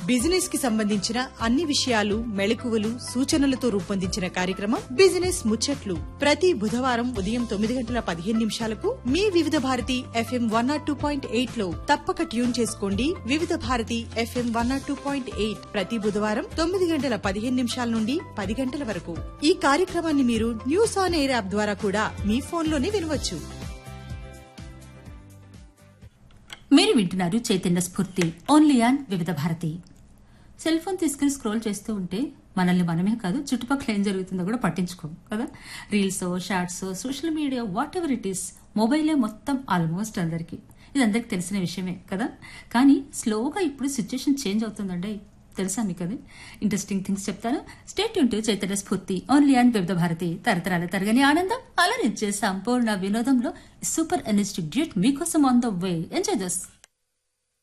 business కి సంబంధించిన అన్ని విషయాలు మెళకువలు సూచనలతో రూపొందించిన కార్యక్రమం బిజినెస్ ముచ్చట్లు ప్రతి బుధవారం ఉదయం తొమ్మిది గంటల పదిహేను నిమిషాలకు మీ Vividh Bharati FM one nought two point eight లో తప్పక ట్యూన్ చేసుకోండి Vividh Bharati FM one nought two point eight ప్రతి బుధవారం తొమ్మిది గంటల పదిహేను నిమిషాల నుండి పది గంటల వరకు ఈ కార్యక్రమాన్ని మీరు న్యూస్ ఆన్ ఎయిర్ యాప్ ద్వారా కూడా మీ ఫోన్లోనే వినవచ్చు మీరు వింటున్నారు Chaitanya Spoorthi only on Vividh Bharati cell phone తీసుకుని స్క్రోల్ చేస్తూ ఉంటే మనల్ని మనమే కాదు చుట్టుపక్కల ఏం జరుగుతుందో కూడా పట్టించుకోం కదా reels shorts social media whatever it is మొబైలే మొత్తం ఆల్మోస్ట్ అందరికీ ఇది అందరికి తెలిసిన విషయమే కదా కానీ స్లోగా ఇప్పుడు సిచ్యుయేషన్ చేంజ్ అవుతుందండి తెలుసా మీకు అది ఇంట్రెస్టింగ్ థింగ్స్ చెప్తాను stay tuned to Chaitanya Spoorthi only and వివిధ భారతి తరతరాల తరగని ఆనందం అలరించే సంపూర్ణ వినోదంలో సూపర్ ఎనర్జెటిక్ డ్యూట్ మీకోసం ఆన్ ద వే ఎంజాయ్ చేస్తాం